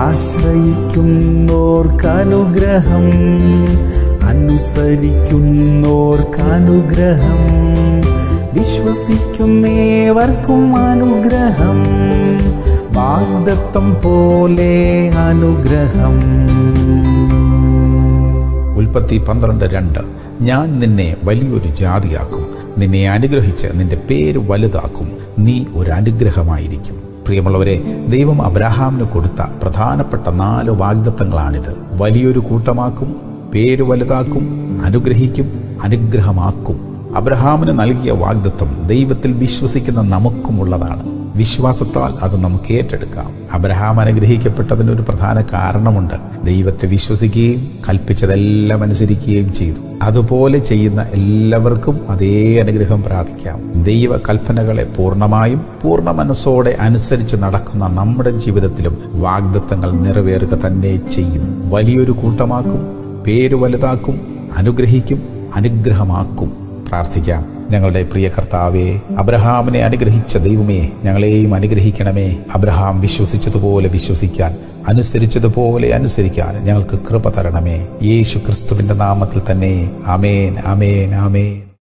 ആശ്രയിക്കുന്നോർക്കനുഗ്രഹം അനുസരിക്കുന്നോർക്കനുഗ്രഹം വിശ്വസിക്കുന്നേവർക്കും അനുഗ്രഹം വാഗ്ദത്തം പോലെ അനുഗ്രഹം ഉൽപ്പത്തി പന്ത്രണ്ട് രണ്ട് ഞാൻ നിന്നെ വലിയൊരു ജാതിയാക്കും നിന്നെ അനുഗ്രഹിച്ച് നിന്റെ പേര് വലുതാക്കും നീ ഒരു അനുഗ്രഹമായിരിക്കും പ്രിയമുള്ളവരെ ദൈവം അബ്രഹാമിന് കൊടുത്ത പ്രധാനപ്പെട്ട നാല് വാഗ്ദത്തങ്ങളാണിത് വലിയൊരു കൂട്ടമാക്കും പേര് വലുതാക്കും അനുഗ്രഹിക്കും അനുഗ്രഹമാക്കും അബ്രഹാമിന് നൽകിയ വാഗ്ദത്തം ദൈവത്തിൽ വിശ്വസിക്കുന്ന നമുക്കുമുള്ളതാണ് വിശ്വാസത്താൽ അത് നമുക്ക് ഏറ്റെടുക്കാം അബ്രഹാം അനുഗ്രഹിക്കപ്പെട്ടതിന് ഒരു പ്രധാന കാരണമുണ്ട് ദൈവത്തെ വിശ്വസിക്കുകയും കൽപ്പിച്ചതെല്ലാം അനുസരിക്കുകയും ചെയ്തു അതുപോലെ ചെയ്യുന്ന എല്ലാവർക്കും അതേ അനുഗ്രഹം പ്രാപിക്കാം ദൈവ കൽപ്പനകളെ പൂർണ്ണമായും പൂർണ്ണ മനസ്സോടെ അനുസരിച്ച് നടക്കുന്ന നമ്മുടെ ജീവിതത്തിലും വാഗ്ദത്തങ്ങൾ നിറവേറുക തന്നെ ചെയ്യും വലിയൊരു കൂട്ടമാക്കും പേര് വലുതാക്കും അനുഗ്രഹിക്കും അനുഗ്രഹമാക്കും പ്രാർത്ഥിക്കാം ഞങ്ങളുടെ പ്രിയ കർത്താവേ അബ്രഹാമിനെ അനുഗ്രഹിച്ച ദൈവമേ ഞങ്ങളെയും അനുഗ്രഹിക്കണമേ അബ്രഹാം വിശ്വസിച്ചതുപോലെ വിശ്വസിക്കാൻ അനുസരിച്ചതുപോലെ അനുസരിക്കാൻ ഞങ്ങൾക്ക് കൃപ തരണമേ യേശു ക്രിസ്തുവിന്റെ നാമത്തിൽ തന്നെ അമേൻ അമേൻ അമേൻ